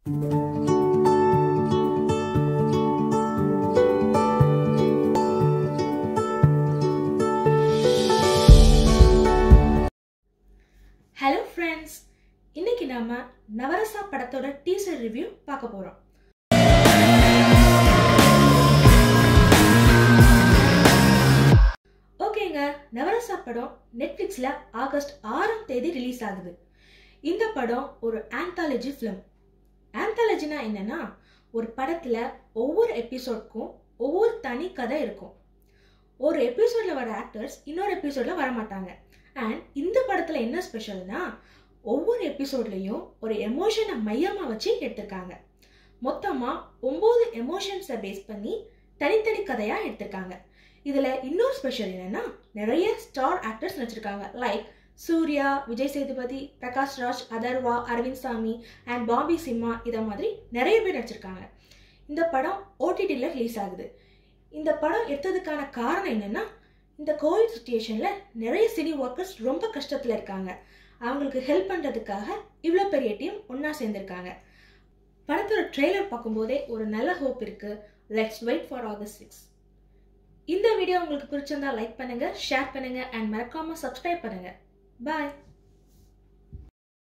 hello friends இன்னைக்கு நாம நவரசா படத்தோட டீசர் ரிவ்யூ பார்க்க போறோம் ஓகேங்க நவரசா படம் நெட்ஃப்ளிக்ஸில் ஆகஸ்ட் ஆறாம் தேதி ரிலீஸ் ஆகுது இந்த படம் ஒரு ஆந்தாலஜி ஃபிலிம் ஆந்தாலஜினா என்னன்னா ஒரு படத்தில் ஒவ்வொரு எபிசோட்க்கும் ஒவ்வொரு தனி கதை இருக்கும் ஒரு எபிசோடில் வர ஆக்டர்ஸ் இன்னொரு எபிசோடில் வர மாட்டாங்க அண்ட் இந்த படத்தில் என்ன ஸ்பெஷல்னா ஒவ்வொரு எபிசோட்லேயும் ஒரு எமோஷனை மையமாக வச்சு எடுத்திருக்காங்க மொத்தமாக ஒம்பது எமோஷன்ஸை பேஸ் பண்ணி தனித்தனி கதையாக எடுத்திருக்காங்க இதில் இன்னொரு ஸ்பெஷல் என்னென்னா நிறைய ஸ்டார் ஆக்டர்ஸ் நடிச்சிருக்காங்க like Suriya Vijay Sethupathi Prakash Raj Atharvaa Arvind Swamy and Bobby Simha இதை மாதிரி நிறைய பேர் நடிச்சிருக்காங்க இந்த படம் ஓடிடியில் ரிலீஸ் ஆகுது இந்த படம் எடுத்ததுக்கான காரணம் என்னென்னா இந்த கோவிட் சுச்சுவேஷனில் நிறைய சினி ஒர்க்கர்ஸ் ரொம்ப கஷ்டத்தில் இருக்காங்க அவங்களுக்கு ஹெல்ப் பண்ணுறதுக்காக இவ்வளோ பெரிய டீம் ஒன்றா சேர்ந்துருக்காங்க படத்தோட ட்ரெய்லர் பார்க்கும்போதே ஒரு நல்ல ஹோப் இருக்குது let's wait for August six இந்த வீடியோ உங்களுக்கு பிடிச்சிருந்தா லைக் பண்ணுங்கள் ஷேர் பண்ணுங்கள் அண்ட் மறக்காமல் சப்ஸ்கிரைப் பண்ணுங்கள் பாய்